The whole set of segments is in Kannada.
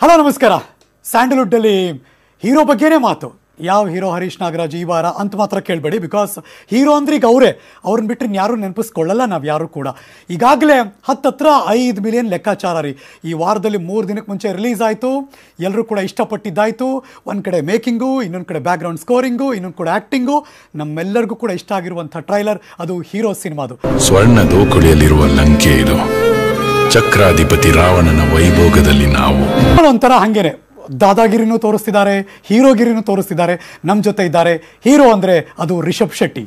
ಹಲೋ ನಮಸ್ಕಾರ ಸ್ಯಾಂಡಲ್ವುಡ್ಡಲ್ಲಿ ಹೀರೋ ಬಗ್ಗೆನೇ ಮಾತು ಯಾವ ಹೀರೋ ಹರೀಶ್ ನಾಗರಾಜ್ ಈ ವಾರ ಅಂತ ಮಾತ್ರ ಕೇಳಬೇಡಿ ಬಿಕಾಸ್ ಹೀರೋ ಅಂದ್ರೆ ಈಗ ಅವರೇ ಅವ್ರನ್ನ ಬಿಟ್ಟರೆ ಯಾರೂ ನೆನಪಿಸ್ಕೊಳ್ಳಲ್ಲ ನಾವು ಯಾರು ಕೂಡ ಈಗಾಗಲೇ ಹತ್ತತ್ರ ಐದು ಮಿಲಿಯನ್ ಲೆಕ್ಕಾಚಾರ ರೀ ಈ ವಾರದಲ್ಲಿ ಮೂರು ದಿನಕ್ಕೆ ಮುಂಚೆ ರಿಲೀಸ್ ಆಯಿತು ಎಲ್ಲರೂ ಕೂಡ ಇಷ್ಟಪಟ್ಟಿದ್ದಾಯಿತು ಒಂದು ಕಡೆ ಮೇಕಿಂಗು ಇನ್ನೊಂದು ಕಡೆ ಬ್ಯಾಕ್ಗ್ರೌಂಡ್ ಸ್ಕೋರಿಂಗು ಇನ್ನೊಂದು ಕಡೆ ಆ್ಯಕ್ಟಿಂಗು ನಮ್ಮೆಲ್ಲರಿಗೂ ಕೂಡ ಇಷ್ಟ ಆಗಿರುವಂಥ ಟ್ರೈಲರ್ ಅದು ಹೀರೋ ಸಿನಿಮಾದು ಸ್ವರ್ಣ ದೋಕುಳಿಯಲ್ಲಿರುವ ಲಂಕೆ ಇದು ಚಕ್ರಾಧಿಪತಿ ರಾವಣನ ವೈಭೋಗದಲ್ಲಿ ನಾವು ಒಂಥರ ಹಂಗೇನೆ ದಾದಾಗಿರಿನೂ ತೋರಿಸ್ತಿದ್ದಾರೆ ಹೀರೋಗಿರಿನೂ ತೋರಿಸ್ತಿದ್ದಾರೆ ನಮ್ಮ ಜೊತೆ ಇದ್ದಾರೆ ಹೀರೋ ಅಂದ್ರೆ ಅದು ರಿಷಬ್ ಶೆಟ್ಟಿ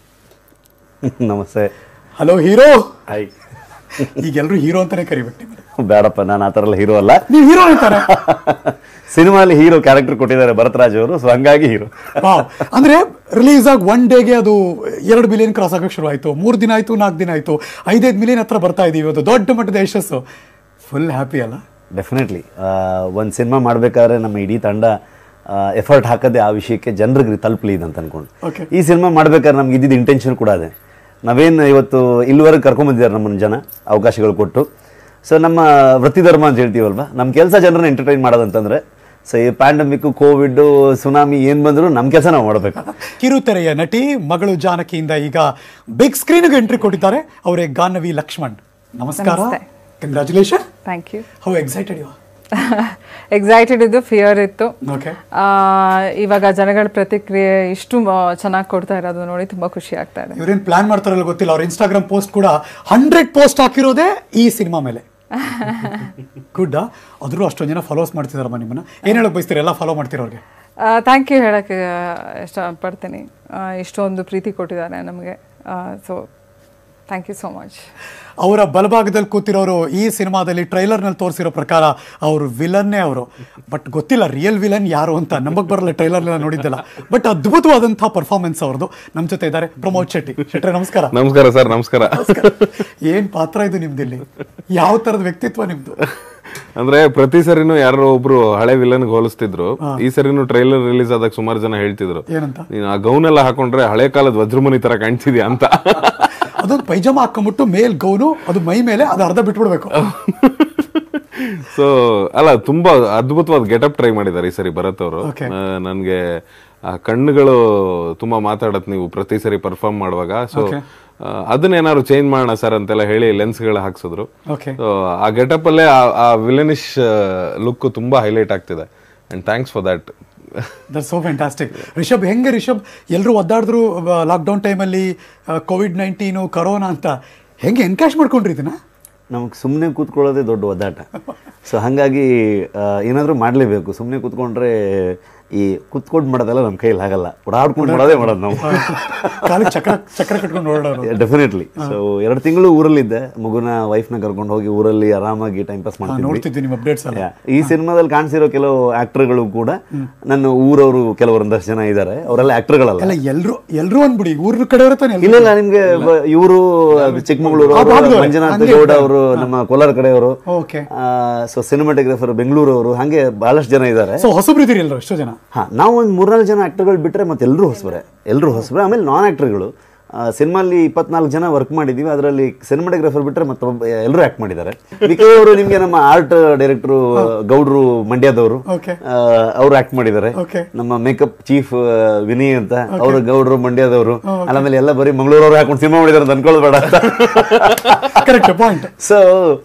ನಮಸ್ತೆ ಹಲೋ ಹೀರೋ ಹಾಯ್ ಈಗ ಎಲ್ಲರೂ ಹೀರೋ ಅಂತಾನೆ ಕರಿಬೇಕು ನಿಮ್ಮನ್ನ. ಬೇಡಪ್ಪ ನಾನು ಆ ಥರ ಎಲ್ಲ ಹೀರೋ ಅಲ್ಲ ನೀವು ಹೀರೋ ಅಂತಾರೆ ಸಿನಿಮಾಲಿ ಹೀರೋ ಕ್ಯಾರೆಕ್ಟರ್ ಕೊಟ್ಟಿದ್ದಾರೆ ಭರತರಾಜ್ ಅವರು ಸೊ ಹಂಗಾಗಿ ಹೀರೋ ವಾವ್ ಅಂದ್ರೆ ರಿಲೀಸ್ ಆಗಿ ಒನ್ ಡೇಗೆ ಅದು ಎರಡು ಮಿಲಿಯನ್ ಕ್ರಾಸ್ ಆಗಕ್ಕೆ ಶುರು ಆಯಿತು ಮೂರು ದಿನ ಆಯಿತು ನಾಲ್ಕು ದಿನ ಆಯಿತು ಐದೈದು ಮಿಲಿಯನ್ ಹತ್ರ ಬರ್ತಾ ಇದೀವಿ ಅದು ದೊಡ್ಡ ಮಟ್ಟದ ಯಶಸ್ಸು ಫುಲ್ ಹ್ಯಾಪಿ ಅಲ್ಲ ಡೆಫಿನೆಟ್ಲಿ ಒಂದು ಸಿನಿಮಾ ಮಾಡಬೇಕಾದ್ರೆ ನಮ್ಮ ಇಡೀ ತಂಡ ಎಫರ್ಟ್ ಹಾಕದೆ ಆ ವಿಷಯಕ್ಕೆ ಜನರಿಗೆ ತಲುಪಲಿ ಅಂತ ಅನ್ಕೊಂಡು Okay. ಈ ಸಿನಿಮಾ ಮಾಡ್ಬೇಕಾದ್ರೆ ನಮ್ಗೆ ಇದ್ದಿದ್ದು ಇಂಟೆನ್ಷನ್ ಕೂಡ ಅದೇ ನಾವೇನು ಇವತ್ತು ಇಲ್ಲಿವರೆಗೆ ಕರ್ಕೊಂಬಂದಿದ್ದಾರೆ ನಮ್ಮನ್ನು ಜನ ಅವಕಾಶಗಳು ಕೊಟ್ಟು ಸೊ ನಮ್ಮ ವೃತ್ತಿ ಧರ್ಮ ಅಂತ ಹೇಳ್ತೀವಲ್ವಾ ನಮ್ಮ ಕೆಲಸ ಜನರನ್ನ ಎಂಟರ್ಟೈನ್ ಮಾಡೋದಂತಂದ್ರೆ ಸೊ ಈ ಪ್ಯಾಂಡಮಿಕ್ ಕೋವಿಡ್ ಸುನಾಮಿ ಏನು ಬಂದರೂ ನಮ್ಮ ಕೆಲಸ ನಾವು ಮಾಡಬೇಕು ಕಿರುತೆರೆಯ ನಟಿ ಮಗಳು ಜಾನಕಿಯಿಂದ ಈಗ ಬಿಗ್ ಸ್ಕ್ರೀನ್ಗೆ ಎಂಟ್ರಿ ಕೊಟ್ಟಿದ್ದಾರೆ ಅವರೇ ಗಾನವಿ ಲಕ್ಷ್ಮಣ್ ನಮಸ್ಕಾರ ನಮಸ್ತೆ. Congratulation thank you how excited you excited ಇದ್ದು ಫಿಯರ್ ಇತ್ತು ಓಕೆ ಆ, ಇವಾಗ ಜನಗಳ ಪ್ರತಿಕ್ರಿಯೆ ಇಷ್ಟು ಚೆನ್ನಾಗಿ ಕೊಡ್ತಾ ಇರೋದು ನೋಡಿ ತುಂಬಾ ಖುಷಿ ಆಗ್ತಾ ಇದೆ ಇವ್ರೇನ್ ಪ್ಲಾನ್ ಮಾಡ್ತಾರಲ್ಲ ಗೊತ್ತಿಲ್ಲ ಅವ್ರ ಇನ್ಸ್ಟಾಗ್ರಾಮ್ ಪೋಸ್ಟ್ ಕೂಡ ಹಂಡ್ರೆಡ್ ಪೋಸ್ಟ್ ಹಾಕಿರೋದೇ ಈ ಸಿನಿಮಾ ಮೇಲೆ ಗುಡ್ ಆದ್ರೂ ಅಷ್ಟೊಂದು ಜನ ಫಾಲೋಸ್ ಮಾಡ್ತಿದಾರಮ್ಮ ನಿಮ್ಮನ್ನ ಏನ್ ಹೇಳಕ್ ಬಯಸ್ತೀರ ಎಲ್ಲ ಫಾಲೋ ಮಾಡ್ತೀರ ಅವ್ರಿಗೆ ಥ್ಯಾಂಕ್ ಯು ಹೇಳಕ್ಕೆ ಇಷ್ಟಪಡ್ತೀನಿ ಆ, ಇಷ್ಟೊಂದು ಪ್ರೀತಿ ಕೊಟ್ಟಿದ್ದಾರೆ ನಮಗೆ so thank you so much ಅವರ ಬಲಭಾಗದಲ್ಲಿ ಕೂತಿರೋರು ಈ ಸಿನಿಮಾದಲ್ಲಿ ಟ್ರೈಲರ್ನಲ್ಲಿ ತೋರಿಸಿರೋ ಪ್ರಕಾರ ಅವರು ವಿಲನ್ನೇ ಅವರು ಬಟ್ ಗೊತ್ತಿಲ್ಲ ರಿಯಲ್ ವಿಲನ್ ಯಾರು ಅಂತ ನಮಗ್ ಬರಲ್ಲ ಟ್ರೈಲರ್ನೆಲ್ಲ ನೋಡಿದ್ದಲ್ಲ ಬಟ್ ಅದ್ಭುತವಾದಂಥ ಪರ್ಫಾರ್ಮೆನ್ಸ್ ಅವ್ರದ್ದು ನಮ್ಮ ಜೊತೆ ಇದ್ದಾರೆ ಪ್ರಮೋದ್ ಶೆಟ್ಟಿ ಶೆಟ್ರೆ ನಮಸ್ಕಾರ ನಮಸ್ಕಾರ ಸರ್ ನಮಸ್ಕಾರ ಏನ್ ಪಾತ್ರ ಇದು ನಿಮ್ದಿಲ್ಲಿ ಯಾವ ತರದ ವ್ಯಕ್ತಿತ್ವ ನಿಮ್ದು ಅಂದ್ರೆ ಪ್ರತಿ ಸರಿನೂ ಯಾರೋ ಒಬ್ರು ಹಳೆ ವಿಲನ್ ಹೋಲಿಸ್ತಿದ್ರು ಈ ಸರಿನೂ ಟ್ರೈಲರ್ ರಿಲೀಸ್ ಆದಾಗ ಸುಮಾರು ಜನ ಹೇಳ್ತಿದ್ರು ಏನಂತ ನೀನು ಆ ಗೌನ್ ಎಲ್ಲ ಹಾಕೊಂಡ್ರೆ ಹಳೆ ಕಾಲದ ವಜ್ರಮುನಿ ತರ ಕಾಣ್ತಿದ್ಯಾ ಅಂತ ಅದೊಂದು ಪೈಜಾಮ ಹಾಕೊಂಡ್ಬಿಟ್ಟು ಮೇಲ್ ಗೌನು ಅದು ಮೈ ಮೇಲೆ ಅದು ಅರ್ಧ ಬಿಟ್ಬಿಡ್ಬೇಕು ಸೊ ಅಲ್ಲ ತುಂಬಾ ಅದ್ಭುತವಾದ ಗೆಟಪ್ ಟ್ರೈ ಮಾಡಿದ್ದಾರೆ ಈ ಸರಿ ಭರತ್ ಅವರು Okay. ನನ್ಗೆ ಆ ಕಣ್ಣುಗಳು ತುಂಬಾ ಮಾತಾಡತ್ ನೀವು ಪ್ರತಿ ಸರಿ ಪರ್ಫಾರ್ಮ್ ಮಾಡುವಾಗ ಸೊ Okay. ಅದನ್ನೇನಾದ್ರು ಚೇಂಜ್ ಮಾಡೋಣ ಸರ್ ಅಂತೆಲ್ಲ ಹೇಳಿ ಲೆನ್ಸ್ಗಳು ಹಾಕ್ಸಿದ್ರು ಓಕೆ So, ಆ ಗೆಟಪ್ ಅಲ್ಲೇ ಆ- ಆ ವಿಲನಿಶ್ ಲುಕ್ ತುಂಬಾ ಹೈಲೈಟ್ ಆಗ್ತಿದೆ and thanks for that that so fantastic Rishabh ಹೆಂಗೆ ರಿಷಬ್ ಎಲ್ಲರೂ ಒದ್ದಾಡಿದ್ರು ಲಾಕ್ಡೌನ್ ಟೈಮಲ್ಲಿ ಕೋವಿಡ್ ನೈನ್ಟೀನು ಕರೋನಾ ಅಂತ ಹೆಂಗೆ ಎನ್ಕ್ಯಾಶ್ ಮಾಡ್ಕೊಂಡ್ರಿ ಇದನ್ನ ನಮಗೆ ಸುಮ್ಮನೆ ಕೂತ್ಕೊಳ್ಳೋದೇ ದೊಡ್ಡ ಒದ್ದಾಟ ಸೊ ಹಾಗಾಗಿ ಏನಾದರೂ ಮಾಡಲೇಬೇಕು ಸುಮ್ಮನೆ ಕೂತ್ಕೊಂಡ್ರೆ ಈ ಕೂತ್ಕೊಂಡು ಮಾಡೋದೆಲ್ಲ ನಮ್ಮ ಕೈಯಲ್ಲಿ ಆಗಲ್ಲ ಓಡಾಡ್ಕೊಂಡು ಮಾಡೋದೇ ಮಾಡೋದು ನಾವು ಕಾಲಿಗೆ ಚಕ್ರ ಚಕ್ರ ಕಟ್ಕೊಂಡು ಓಡಾಡೋರು ಡೆಫಿನೆಟ್ಲಿ ಸೊ ಎರಡು ತಿಂಗಳು ಊರಲ್ಲಿದ್ದೆ ಮಗುನ ವೈಫ್ನ ಕರ್ಕೊಂಡು ಹೋಗಿ ಊರಲ್ಲಿ ಆರಾಮಾಗಿ ಟೈಮ್ ಪಾಸ್ ಮಾಡ್ತಿದ್ವಿ ನೋಡ್ತಿದ್ದೆ ನಿಮ್ಮ ಅಪ್ಡೇಟ್ಸ್ ಎಲ್ಲ Yeah. ಈ ಸಿನಿಮಾದಲ್ಲಿ ಕಾಣಿಸಿರೋ ಕೆಲವು ಆಕ್ಟರ್ಗಳು ಕೂಡ ನನ್ನ ಊರವರು ಕೆಲವೊಂದಷ್ಟು ಜನ ಇದ್ದಾರೆ ಅವರೆಲ್ಲ ಆಕ್ಟರ್ಗಳಲ್ಲ ಎಲ್ಲ ಎಲ್ರು ಎಲ್ರು ಅಂದ್ಬಿಡಿ ಊರ ಕಡೆಯವ್ರ ತಾನೆ ಇಲ್ಲ ಇಲ್ಲ ನಿಮ್ಗೆ ಇವರು ಚಿಕ್ಕಮಗಳೂರು ಆ ಭಾಗದವ್ರೆ. ಮಂಜುನಾಥ್ ಹಂಗೆ ಗೌಡ ಇದ್ದಾರೆ. ಅವರು ನಮ್ಮ ಕೋಲಾರ ಕಡೆಯವರು ಓಕೆ ಸೊ ಸಿನಿಮಾಟೋಗ್ರಫರ್ ಬೆಂಗಳೂರು ಅವರು ಹಾಗೆ ಬಹಳಷ್ಟು ಜನ ಇದ್ದಾರೆ ಸೊ ಹೊಸಬ್ರಿದ್ದೀರಿ ಎಲ್ಲರೂ ಎಷ್ಟೋ ಜನ ಹಾ ನಾವು ಒಂದು ಮೂರ್ನಾಲ್ಕು ಜನ ಆಕ್ಟರ್ಗಳು ಬಿಟ್ಟರೆ ಮತ್ತೆ ಎಲ್ಲರೂ ಹೊಸಬರೇ ಎಲ್ಲರೂ ಹೊಸಬರೇ ಆಮೇಲೆ ನಾನ್ ಆಕ್ಟರ್ಗಳು ಸಿನಿಮಾಲಿ ಇಪ್ಪತ್ನಾಲ್ಕು ಜನ ವರ್ಕ್ ಮಾಡಿದ್ದೀವಿ ಅದರಲ್ಲಿ ಸಿನಿಮಾಟೋಗ್ರಫರ್ ಬಿಟ್ಟರೆ ಮತ್ತೆ ಎಲ್ಲರೂ ಆಕ್ಟ್ ಮಾಡಿದ್ದಾರೆ ಅವರು ನಿಮಗೆ ನಮ್ಮ ಆರ್ಟ್ ಡೈರೆಕ್ಟರು ಗೌಡ್ರು ಮಂಡ್ಯದವರು Okay. ಅವರು ಆಕ್ಟ್ ಮಾಡಿದ್ದಾರೆ Okay. ನಮ್ಮ ಮೇಕಪ್ ಚೀಫ್ ವಿನಯ್ ಅಂತ ಅವರು ಗೌಡ್ರು ಮಂಡ್ಯದವರು ಆಮೇಲೆ ಎಲ್ಲ ಬರೀ ಮಂಗಳೂರವ್ರು ಹಾಕೊಂಡು ಸಿನಿಮಾ ಮಾಡಿದಾರೆ ಅಂತ ಅನ್ಕೊಳ್ಬೇಡ ಅಂತ ಕರೆಕ್ಟ್ ಪಾಯಿಂಟ್ ಸೊ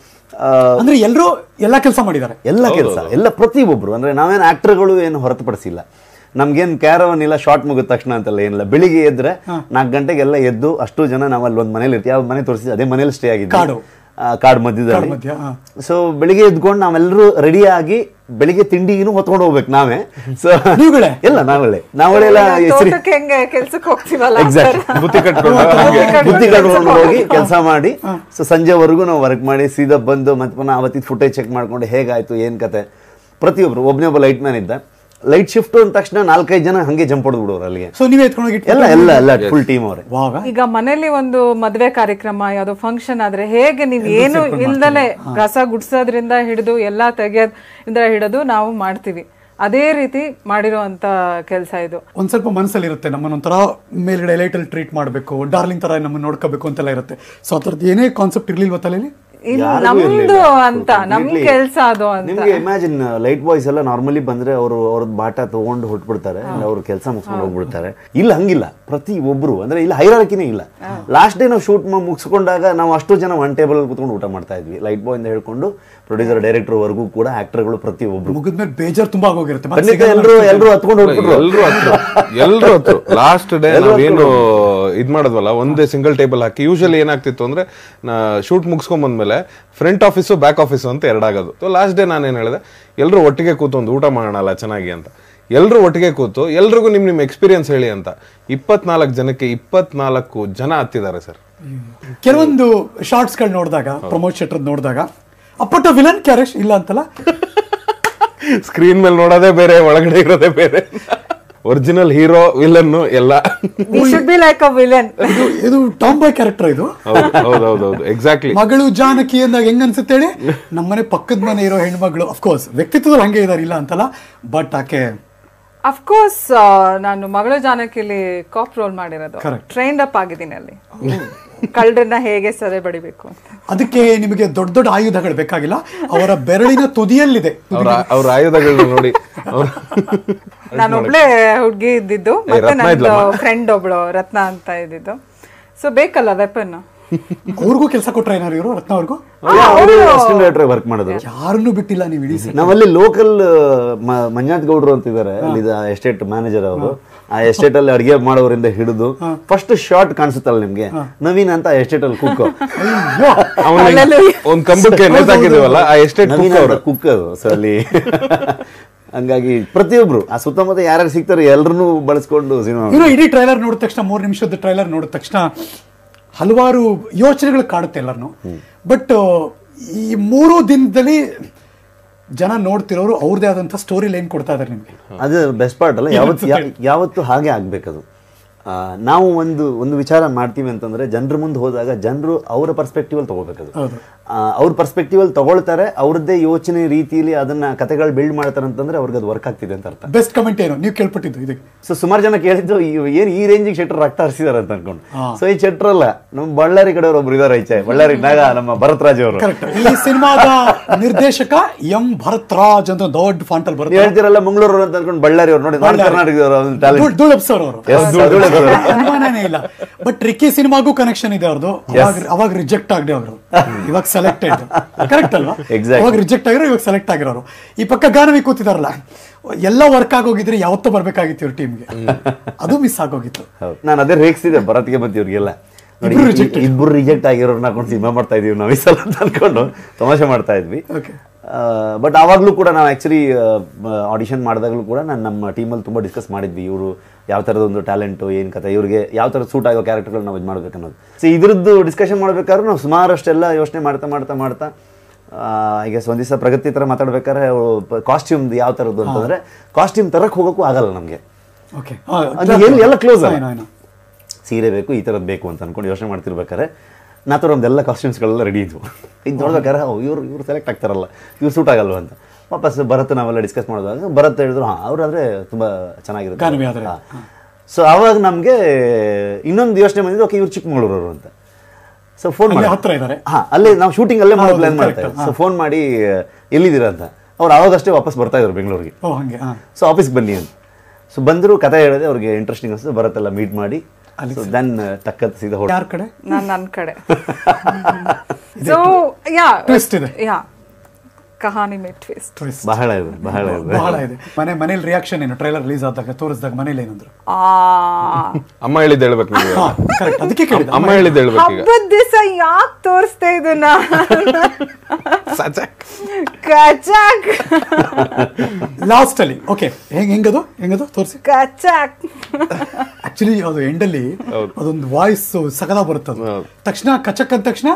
ಅಂದ್ರೆ ಎಲ್ಲರೂ ಎಲ್ಲ ಕೆಲಸ ಮಾಡಿದ್ದಾರೆ ಎಲ್ಲ ಕೆಲಸ ಎಲ್ಲ ಪ್ರತಿಯೊಬ್ಬರು ಅಂದ್ರೆ ನಾವೇನು ಆಕ್ಟರ್ಗಳು ಏನು ಹೊರತುಪಡಿಸಿಲ್ಲ ನಮ್ಗೇನು ಕ್ಯಾರವನ್ ಇಲ್ಲ ಶಾರ್ಟ್ ಮುಗಿದ ತಕ್ಷಣ ಅಂತೆಲ್ಲ ಏನಿಲ್ಲ ಬೆಳಿಗ್ಗೆ ಎದ್ರೆ ನಾಲ್ಕು ಗಂಟೆಗೆಲ್ಲ ಎದ್ದು ಅಷ್ಟು ಜನ ನಾವು ಅಲ್ಲಿ ಒಂದು ಮನೇಲಿ ಇರ್ತೀವಿ ಯಾವ ಮನೆ ತೋರಿಸಿ ಅದೇ ಮನೇಲಿ ಸ್ಟೇ ಆಗಿದ್ವಿ ಕಾಡು. ಆ, ಕಾಡು ಮಧ್ಯದಲ್ಲಿ ಕಾಡು ಮಧ್ಯ, ಹಾ. ಸೊ ಬೆಳಿಗ್ಗೆ ಎದ್ಕೊಂಡು ನಾವೆಲ್ಲರೂ ರೆಡಿ ಆಗಿ ಬೆಳಿಗ್ಗೆ ತಿಂಡಿಗೂ ಹೊತ್ಕೊಂಡು ಹೋಗ್ಬೇಕು ನಾವೇ ಸೊ ನೀವುಗಳೇ? ಎಲ್ಲ ನಾವೇ ನಾವಳೆಲ್ಲ ಹೆಸರಿ ತೋಟಕ್ಕೆ ಹೆಂಗೆ ಕೆಲ್ಸಕ್ಕೆ ಹೋಗ್ತೀವಲ್ಲ ಎಕ್ಸಾಕ್ಟ್ ಬುತ್ತಿ ಕಟ್ಕೊಂಡು ಬುದ್ಧಿ ಕಟ್ಕೊಂಡು ಹೋಗಿ ಕೆಲಸ ಮಾಡಿ ಸೊ ಸಂಜೆವರೆಗೂ ನಾವು ವರ್ಕ್ ಮಾಡಿ ಸೀದಾ ಬಂದು ಮತ್ತೆ ಪುನಃ ಅವತ್ತಿನ ಫುಟೇಜ್ ಚೆಕ್ ಮಾಡ್ಕೊಂಡು ಹೇಗಾಯ್ತು ಏನ್ ಕತೆ ಪ್ರತಿಯೊಬ್ರು ಒಬ್ಬನೇ ಒಬ್ಬ ಲೈಟ್ ಮ್ಯಾನ್ ಇದ್ದ ಲೈಟ್ ಶಿಫ್ಟ್ ಅಂದ ತಕ್ಷಣ ನಾಲ್ಕೈದು ಜನ ಹಂಗೆ ಜಂಪ್ ಹೊಡೆದು ಬಿಡೋರು ಅಲ್ಲಿಗೆ ಸೊ ನೀವೇ ಎತ್ಕೊಂಡೋಗಿ ಎಲ್ಲ ಎಲ್ಲ ಎಲ್ಲ ಫುಲ್ ಟೀಮ್ ಅವರೇ ವಾವ ಈಗ ಮನೇಲಿ ಒಂದು ಮದ್ವೆ ಕಾರ್ಯಕ್ರಮ ಯಾವ್ದೋ ಫಂಕ್ಷನ್ ಆದ್ರೆ ಹೇಗೆ ನೀವು ಏನು ಇಲ್ದಲೆ ಕಸ ಗುಡ್ಸೋದ್ರಿಂದ ಹಿಡಿದು ಎಲ್ಲಾ ತೆಗೆಯೋದ್ರಿಂದ ಹಿಡಿದು ನಾವು ಮಾಡ್ತೀವಿ ಅದೇ ರೀತಿ ಮಾಡಿರುವಂತ ಕೆಲಸ ಇದು ಒಂದ್ ಸ್ವಲ್ಪ ಮನಸ್ಸಲ್ಲಿ ಇರುತ್ತೆ ನಮ್ಮನ್ನ ಒಂಥರ ಮೇಲ್ಗಡೆ ಲೈಟಲ್ಲಿ ಟ್ರೀಟ್ ಮಾಡಬೇಕು ಡಾರ್ಲಿಂಗ್ ತರ ನಮ್ಮನ್ನ ನೋಡ್ಕೋಬೇಕು ಅಂತೆಲ್ಲ ಇರುತ್ತೆ ಸೊ ಆ ಥರದ್ದು ಏನೇ ಕಾನ್ಸೆಪ್ಟ್ ಇರ್ಲಿಲ್ವ ತಲೆಯಲ್ಲಿ ಇನ್ ಯಾರಿಗೂ ನಮ್ದು ಇರ್ಲಿಲ್ಲ. ಅಂತ ನಮ್ Completely. ಕೆಲ್ಸ ಅದು ಅಂತ ನಿಮ್ಗೆ ಇಮ್ಯಾಜಿನ್ ಲೈಟ್ ಬಾಯ್ಸ್ ಎಲ್ಲ ನಾರ್ಮಲಿ ಬಂದ್ರೆ ಅವರು ಅವ್ರದ್ದು ಬಾಟ ತಗೊಂಡು ಹೊಟ್ಬಿಡ್ತಾರೆ ಅವ್ರ ಕೆಲಸ ಮುಗಿಸ್ಕೊಂಡು ಹೋಗ್ಬಿಡ್ತಾರೆ ಇಲ್ಲ ಹಂಗಿಲ್ಲ ಪ್ರತಿ ಒಬ್ರು ಅಂದ್ರೆ ಇಲ್ಲ ಹೈರಾರ್ಕಿನೇ ಇಲ್ಲ ಲಾಸ್ಟ್ ಡೇ ನಾವು ಶೂಟ್ ಮುಗಿಸ್ಕೊಂಡಾಗ ನಾವು ಅಷ್ಟು ಜನ ಒನ್ ಟೇಬಲ್ ಕೂತ್ಕೊಂಡು ಊಟ ಮಾಡ್ತಾ ಇದ್ವಿ ಲೈಟ್ ಬಾಯ್ ಇಂದ ಹೇಳ್ಕೊಂಡು ಪ್ರೊಡ್ಯೂಸರ್ ಡೈರೆಕ್ಟರ್ ವರ್ಗೂ ಕೂಡ ಆಕ್ಟರ್ಗಳು ಪ್ರತಿ ಒಬ್ರು ಮುಗಿದ್ಮೇಲೆ ಬೇಜಾರು ತುಂಬಾ ಆಗೋಗಿರುತ್ತೆ ಮತ್ತೆ ಖಂಡಿತ ಸಿಗಲ್ಲ ಎಲ್ರು ಎಲ್ರು ಹತ್ಕೊಂಡು ಹೋಗ್ಬಿಟ್ರು ಎಲ್ರು ಹತ್ರು ಎಲ್ರು ಹತ್ರು ಲಾಸ್ಟ್ ಡೇ ನಾವೇನು ಇದ್ ಮಾಡಿದ್ವಲ್ಲ ಒಂದೇ ಸಿಂಗಲ್ ಟೇಬಲ್ ಹಾಕಿ ಯೂಶಲಿ ಏನಾಗ್ತಿತ್ತು ಅಂದ್ರೆ ಶೂಟ್ ಮುಗಿಸ್ಕೊಂಡ್ ಬಂದ್ಮೇಲೆ ಫ್ರಂಟ್ ಆಫೀಸು ಬ್ಯಾಕ್ ಆಫೀಸು ಅಂತ ಎರಡಾಗೋದು ಸೊ ಲಾಸ್ಟ್ ಡೇ ನಾನೇನ್ ಹೇಳಿದೆ ಎಲ್ರು ಒಟ್ಟಿಗೆ ಕೂತು ಒಂದು ಊಟ ಮಾಡೋಣಲ್ಲ ಚೆನ್ನಾಗಿ ಅಂತ ಎಲ್ರು ಒಟ್ಟಿಗೆ ಕೂತು ಎಲ್ರಿಗೂ ನಿಮ್ ನಿಮ್ ಎಕ್ಸ್ಪೀರಿಯನ್ಸ್ ಹೇಳಿ ಅಂತ ಇಪ್ಪತ್ನಾಲ್ಕು ಜನಕ್ಕೆ ಇಪ್ಪತ್ನಾಲ್ಕು ಜನ ಹತ್ತಿದ್ದಾರೆ ಸರ್ ಕೆಲವೊಂದು ಶಾರ್ಟ್ಸ್ ಗಳು ನೋಡಿದಾಗ ಪ್ರಮೋದ್ ಶೆಟ್ಟರ್ ನೋಡಿದಾಗ ಅಪ್ಪಟ ವಿಲನ್ ಕ್ಯಾರೆಕ್ಟ್ ಇಲ್ಲ ಅಂತಲ್ಲ ಸ್ಕ್ರೀನ್ ಮೇಲೆ ನೋಡೋದೇ ಬೇರೆ ಒಳಗಡೆ ಇರೋದೇ ಬೇರೆ ಒರಿಜಿನಲ್ ಹೀರೋ ವಿಲನ್ನು ಎಲ್ಲ we should be like a villain ಇದು ಇದು ಟಾಮ್ ಬಾಯ್ ಕ್ಯಾರೆಕ್ಟರ್ ಇದು ಹೌದೌದೌದು ಎಕ್ಸಾಕ್ಟ್ಲಿ ಮಗಳು ಜಾನಕಿ ಅಂದಾಗ ಹೆಂಗ್ ಅನ್ಸುತ್ತೆ ಹೇಳಿ ನಮ್ಮನೆ ಪಕ್ಕದ ಮನೆ ಇರೋ ಹೆಣ್ಮಗಳು ಅಫ್ಕೋರ್ಸ್ ವ್ಯಕ್ತಿತ್ವದಲ್ಲಿ ಹಂಗೆ ಇದಾರೆ ಇಲ್ಲ ಅಂತಲ್ಲ ಬಟ್ ಆಕೆ ಅಫ್ಕೋರ್ಸ್ ನಾನು ಮಗಳು ಜಾನಕಿಲಿ ಕಾಪ್ ರೋಲ್ ಮಾಡಿರೋದು Correct. ಟ್ರೈನ್ಡ್ ಅಪ್ ಆಗಿದ್ದೀನಿ ಅಲ್ಲಿ ಕಳ್ಳರನ್ನ ಹೇಗೆ ಸದೆ ಬಡಿಬೇಕು ಅಂತ ಅದಕ್ಕೆ ನಿಮಗೆ ದೊಡ್ಡ ದೊಡ್ಡ ಆಯುಧಗಳು ಬೇಕಾಗಿಲ್ಲ ಅವರ ಬೆರಳಿನ ತುದಿಯಲ್ಲಿದೆ ಅವ್ರ ಅವ್ರ ಆಯುಧಗಳನ್ನ ನೋಡಿ ಅವ್ರ ನಾನು ಒಬ್ಳೆ ಹುಡುಗಿ ಇದ್ದಿದ್ದು ಏ, ಮತ್ತೆ ರತ್ನ ನನ್ನ ಇದ್ಲಮ್ಮ? ಫ್ರೆಂಡ್ ಒಬ್ಳು ರತ್ನ ಅಂತ ಇದ್ದಿದ್ದು ಸೊ ಬೇಕಲ್ಲ ವೆಪನ್ ಅವ್ರಿಗೂ ಕೆಲಸ ಕೊಟ್ರ ಏನಾರು ಇವರು ರತ್ನ ಅವ್ರಿಗೂ ಅವರು ಅಸಿಸ್ಟೆಂಟ್ ಡೈರೆಕ್ಟರ್ ವರ್ಕ್ ಮಾಡಿದ್ರು ಯಾರನ್ನೂ ಬಿಟ್ಟಿಲ್ಲ ನೀವು ಇಡೀ set. ನಾವಲ್ಲಿ ಲೋಕಲ್ ಮಂಜುನಾಥ್ ಗೌಡ್ರು ಅಂತ ಇದ್ದಾರೆ ಅಲ್ಲಿ ಎಸ್ಟೇಟ್ ಮ್ಯಾನೇಜರ್ ಅವರು ಆ ಎಸ್ಟೇಟ್ ಅಲ್ಲಿ ಅಡಿಗೆ ಮಾಡೋರಿಂದ ಹಿಡಿದು ಫಸ್ಟ್ ಶಾರ್ಟ್ ಕಾಣಿಸುತ್ತಲ್ಲ ನಿಮ್ಗೆ ನವೀನ್ ಅಂತ ಎಸ್ಟೇಟ್ ಅಲ್ಲಿ ಕುಕ್ ಅವನ ಒಂದ್ ಕಂಬಕ್ಕೆ ನೇತಾಕಿದೀವಲ್ಲ ಆ ಎಸ್ಟೇಟ್ ನವೀನ್ ಅವರು ಕುಕ್ ಅದು ಸೊ ಅಲ್ಲಿ ಹಂಗಾಗಿ ಪ್ರತಿಯೊಬ್ರು ಆ ಸುತ್ತಮುತ್ತ ಯಾರ್ಯಾರು ಸಿಗ್ತಾರೆ ಎಲ್ಲರನ್ನೂ ಬಳಸ್ಕೊಂಡು ಸಿನಿಮಾ ಇನ್ನು ಇಡೀ ಟ್ರೈಲರ್ ನೋಡಿದ ತಕ್ಷಣ ಮೂರು ನಿಮಿಷದ ಟ್ರೈಲರ್ ನೋಡಿದ ತಕ್ಷಣ ಹಲವಾರು ಯೋಚನೆಗಳು ಕಾಡುತ್ತೆ ಎಲ್ಲರನ್ನು ಬಟ್ ಈ ಮೂರು ದಿನದಲ್ಲಿ ಜನ ನೋಡ್ತಿರೋರು ಅವ್ರದೇ ಆದಂಥ ಸ್ಟೋರಿ ಲೈನ್ ಕೊಡ್ತಾ ಇದಾರೆ ನಿಮಗೆ ಅದು ಬೆಸ್ಟ್ ಪಾರ್ಟ್ ಅಲ್ಲ ಯಾವತ್ತು ಯಾ- ಯಾವತ್ತು ಹಾಗೆ ಆಗ್ಬೇಕದು ಆ, ನಾವು ಒಂದು ಒಂದು ವಿಚಾರ ಮಾಡ್ತೀವಿ ಅಂತಂದ್ರೆ ಜನರ ಮುಂದೆ ಹೋದಾಗ ಜನರು ಅವರ ಪರ್ಸ್ಪೆಕ್ಟಿವ್ ಅಲ್ಲಿ ತಗೋಬೇಕದು ಹೌದು. ಆ, ಅವ್ರ ಪರ್ಸ್ಪೆಕ್ಟಿವ್ ಅಲ್ಲಿ ತಗೊಳ್ತಾರೆ ಅವ್ರದ್ದೇ ಯೋಚನೆ ರೀತಿಯಲ್ಲಿ ಅದನ್ನ ಕತೆಗಳು ಬಿಲ್ಡ್ ಮಾಡ್ತಾರೆ ಅಂತಂದ್ರೆ ಅವ್ರಿಗೆ ಅದು ವರ್ಕ್ ಆಗ್ತಿದೆ ಅಂತ ಅರ್ಥ ಬೆಸ್ಟ್ ಕಮೆಂಟ್ ಏನು ನೀವು ಕೇಳ್ಪಟ್ಟಿದ್ದು ಇದಕ್ಕೆ ಸೊ ಸುಮಾರು ಜನ ಕೇಳಿದ್ದು ಈ- ಏನ್ ಈ ರೇಂಜಿಗೆ ಶೆಟ್ರ್ ರಕ್ತ ಹರಿಸಿದಾರೆ ಅಂತ ಅನ್ಕೊಂಡು ಹಾ. ಸೊ ಈ ಶೆಟ್ರ್ ಅಲ್ಲ ನಮ್ಮ ಬಳ್ಳಾರಿ ಕಡೆಯವರು ಒಬ್ರು ಇದಾರೆ ಈಚೆ ಬಳ್ಳಾರಿ ನಾಗ ನಮ್ಮ ಭರತ್ರಾಜ್ ಅವರು ಕರೆಕ್ಟ್ ಈ ಸಿನಿಮಾದ ನಿರ್ದೇಶಕ ಎಂ ಭರತ್ ರಾಜ್ ಅಂತ ದೊಡ್ಡ ಫಾಂಟಲ್ ನೀವು ಬರುತ್ತೆ ಹೇಳ್ತಿರಲ್ಲ ಮಂಗಳೂರು ಅಂತ ಅನ್ಕೊಂಡು ಬಳ್ಳಾರಿ ಅವ್ರು ನೋಡಿ ನಾರ್ತ್ ಕರ್ನಾಟಕದವರು ಟ್ಯಾಲೆಂಟ್ ದುಳಪ್ ಸರ್ ಅವರು ಅನುಮಾನನೇ ಇಲ್ಲ ಬಟ್ ರಿಕ್ಕಿ ಸಿನಿಮಾಗೂ ಕನೆಕ್ಷನ್ ಇದೆ ಅವ್ರದ್ದು ಅವಾಗ ಅವಾಗ ರಿಜೆಕ್ಟ್ ಆಗದೆ ಅವರು ಇವಾಗ ಸೆಲೆಕ್ಟೆಡ್ ಕರೆಕ್ಟ್ ಅಲ್ವಾ Exactly. ಅವಾಗ ರಿಜೆಕ್ಟ್ ಆಗಿರೋ ಇವಾಗ ಸೆಲೆಕ್ಟ್ ಆಗಿರೋರು ಈ ಪಕ್ಕ ಗಾನವಿ ಕೂತಿದಾರಲ್ಲ ಎಲ್ಲ ವರ್ಕ್ ಆಗೋಗಿದ್ರೆ ಯಾವತ್ತೂ ಬರ್ಬೇಕಾಗಿತ್ತು ಇವ್ರ ಟೀಮ್ಗೆ ಅದು ಮಿಸ್ ಆಗೋಗಿತ್ತು ನಾನು ಅದೇ ರೇಗಿಸಿದೆ ಭರತ್ಗೆ ಮತ್ತೆ ಇವ್ರಿಗೆಲ್ಲ ನೋಡಿ ಇಬ್ರು ಈ- rejected. ಇಬ್ರು ರಿಜೆಕ್ಟ್ ಆಗಿರೋರ್ನ ಹಾಕೊಂಡು ಸಿನಿಮಾ ಮಾಡ್ತಾ ಇದೀವಿ ನಾವು ಈ ಸಲ ಅಂತ ಅನ್ಕೊಂಡು ತಮಾಷೆ ಮಾಡ್ತಾ ಇದ್ವಿ Okay. ಬಟ್ ಆವಾಗಲೂ ಕೂಡ ನಾವು ಆ್ಯಕ್ಚುಲಿ ಆಡಿಷನ್ ಮಾಡಿದಾಗಲೂ ಕೂಡ ನಾನು ನಮ್ಮ ಟೀಮಲ್ಲಿ ತುಂಬ ಡಿಸ್ಕಸ್ ಮಾಡಿದ್ವಿ ಇವರು ಯಾವ ಥರದ ಒಂದು ಟ್ಯಾಲೆಂಟು ಏನು ಕತೆ ಇವ್ರಿಗೆ ಯಾವ ಥರ ಸೂಟ್ ಆಗೋ ಕ್ಯಾರೆಕ್ಟರ್ಗಳು ನಾವು ಇದು ಮಾಡ್ಬೇಕು ಅನ್ನೋದು ಸೊ ಇದ್ರದ್ದು ಡಿಸ್ಕಷನ್ ಮಾಡ್ಬೇಕಾದ್ರೆ ನಾವು ಸುಮಾರಷ್ಟೆಲ್ಲ ಯೋಚನೆ ಮಾಡ್ತಾ ಮಾಡ್ತಾ ಮಾಡ್ತಾ ಈಗ ಒಂದು ದಿವಸ ಪ್ರಗತಿ ಥರ ಮಾತಾಡ್ಬೇಕಾದ್ರೆ ಕಾಸ್ಟ್ಯೂಮ್ದು ಯಾವ ಥರದ್ದು ಅಂತಂದರೆ ಕಾಸ್ಟ್ಯೂಮ್ ತರಕ್ಕೆ ಹೋಗೋಕ್ಕೂ ಆಗಲ್ಲ ನಮಗೆ ಓಕೆ ಅದು ಎಲ್ಲಿ ಎಲ್ಲ ಕ್ಲೋಸ್ ಸೀರೆ ಬೇಕು ಈ ಥರದ್ದು ಬೇಕು ಅಂತ ಅನ್ಕೊಂಡು ಯೋಚನೆ ಮಾಡ್ತಿರ್ಬೇಕಾದ್ರೆ ನಾ ಥರ ಒಂದೆಲ್ಲ ಕಾಸ್ಟ್ಯೂಮ್ಸ್ಗಳೆಲ್ಲ ರೆಡಿ ಇದ್ವು ಇದು ನೋಡ್ಬೇಕಾದ್ರೆ ಓ ಇವ್ರು ಇವ್ರು ಸೆಲೆಕ್ಟ್ ಆಗ್ತಾರಲ್ಲ ಇವ್ರು ಸೂಟ್ ಆಗಲ್ವ ಅಂತ ವಾಪಸ್ ಭರತ್ ನಾವೆಲ್ಲ ಡಿಸ್ಕಸ್ ಮಾಡಿದಾಗ ಭರತ್ ಹೇಳಿದ್ರು ಹಾಂ ಅವರಾದ್ರೆ ತುಂಬ ಗಾನವಿ ಆದ್ರೆ. ಚೆನ್ನಾಗಿರುತ್ತೆ ಸೊ ಆವಾಗ ನಮಗೆ ಇನ್ನೊಂದು ಯೋಚನೆ ಬಂದಿದ್ದು ಓಕೆ ಇವ್ರು ಚಿಕ್ಕಮಗಳೂರವರು ಅಂತ ಸೊ ಫೋನ್ ಅಲ್ಲೇ ಮಾಡಿ ಹತ್ರ ಇದ್ದಾರೆ ಹಾಂ ಅಲ್ಲೇ ನಾವು ಶೂಟಿಂಗ್ ಅಲ್ಲೇ ಮಾಡೋ ಹೌದು, ಪ್ಲಾನ್ ಮಾಡ್ತಾ correct, ಸೊ ಫೋನ್ ಮಾಡಿ ಎಲ್ಲಿದ್ದೀರಾ ಅಂತ ಅವ್ರು ಆವಾಗಷ್ಟೇ ವಾಪಸ್ ಬರ್ತಾ ಇದ್ರು ಬೆಂಗಳೂರಿಗೆ ಓ ಹಂಗೆ ಹಾ ಸೊ ಆಫೀಸ್ಗೆ ಬನ್ನಿ ಅಂತ ಸೊ ಬಂದರು ಕತೆ ಹೇಳಿದೆ ಅವ್ರಿಗೆ ಇಂಟ್ರೆಸ್ಟಿಂಗ್ ಅನಿಸ್ತು ಭರತೆಲ್ಲ ಮೀಟ್ ಮಾಡಿ ಸೊ ದೆನ್ ಟಕ್ಕತ್ ಸೀದಾ ಹೊರಟು ಯಾರ ಕಡೆ ನಾನ್ ನನ್ ಕಡೆ ಸೊ ಯಾ Twist ಇದೆ. ಯಾ ಕಹಾನಿ ಮೇ ಟ್ವಿಸ್ಟ್ Twist. ಬಹಳ ಇದೆ ಬಹಳ ಇದೆ ಬಹಳ ಇದೆ ಮನೆ ಮನೇಲಿ ರಿಯಾಕ್ಷನ್ ಏನು ಟ್ರೈಲರ್ ರಿಲೀಸ್ ಆದಾಗ ತೋರಿಸಿದಾಗ ಮನೇಲಿ ಏನಂದ್ರು ಆ ಅಮ್ಮ ಹೇಳಿದ್ದು ಹೇಳ್ಬೇಕು ನೀವು ಹಾ ಕರೆಕ್ಟ್ ಅದಕ್ಕೆ ಕೇಳಿದ ಅಮ್ಮ ಹೇಳಿದ್ದು ಹೇಳ್ಬೇಕು ಈಗ ಹಬ್ಬದ ದಿವಸ ಯಾಕೆ ತೋರಿಸ್ತಾ ಇದನ್ನ ಸಚಕ್ ಕಚಾಕ್ ಲಾಸ್ಟ್ ಅಲ್ಲಿ ಓಕೆ ಹೆಂಗ್ ಹೆಂಗದು ಹೆಂಗದು ತೋರಿಸಿ ಕಚಾಕ್ ಆಕ್ಚುಲಿ ಅದು ಎಂಡಲ್ಲಿ ಅದೊಂದು ವಾಯ್ಸ್ ಸಗದ ಬರುತ್ತೆ ಅದು ಹೌದು. ತಕ್ಷಣ ಕಚಕ್ ಅಂದ ತಕ್ಷಣ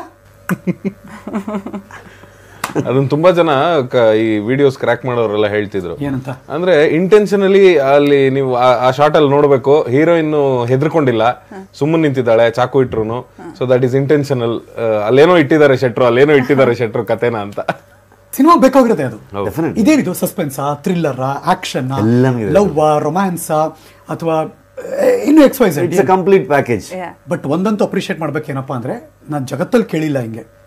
ಅದನ್ನ ತುಂಬಾ ಜನ ಕ- ಈ ವಿಡಿಯೋಸ್ ಕ್ರ್ಯಾಕ್ ಮಾಡೋರೆಲ್ಲ ಹೇಳ್ತಿದ್ರು ಏನಂತ ಅಂದ್ರೆ ಇಂಟೆನ್ಷನಲಿ ಅಲ್ಲಿ ನೀವು ಆ- ಆ ಶಾರ್ಟ್ ಅಲ್ಲಿ ನೋಡ್ಬೇಕು ಹೀರೋಯಿನ್ ಹೆದರ್ಕೊಂಡಿಲ್ಲ ಸುಮ್ಮನೆ ನಿಂತಿದ್ದಾಳೆ ಚಾಕು ಇಟ್ರು ಸೊ ದಟ್ ಈಸ್ ಇಂಟೆನ್ಷನಲ್ ಅಲ್ಲೇನೋ ಇಟ್ಟಿದ್ದಾರೆ ಶೆಟ್ರು ಅಲ್ಲೇನೋ ಇಟ್ಟಿದ್ದಾರೆ ಶೆಟ್ರು ಕತೆನ ಅಂತ ಸಿನಿಮಾ ಬೇಕಾಗಿರುತ್ತೆ ಅದು Definitely. ಇದೇನಿದು ಸಸ್ಪೆನ್ಸ್ ಥ್ರಿಲ್ಲರ್ ಆಕ್ಷನ್ ಎಲ್ಲನೂ ಇದೆ. ಲವ್ ರೊಮ್ಯಾನ್ಸ್ ಅಥವಾ ಇನ್ನು X Y it's a complete package Yeah. But ಒಂದಂತೂ ಅಪ್ರಿಷಿಯೇಟ್ ಮಾಡ್ಬೇಕೇನಪ್ಪ ಅಂದ್ರೆ ನಾನು ಜಗತ್ತಲ್ಲಿ ಕೇಳಿಲ್ಲ ಹಿಂಗೆ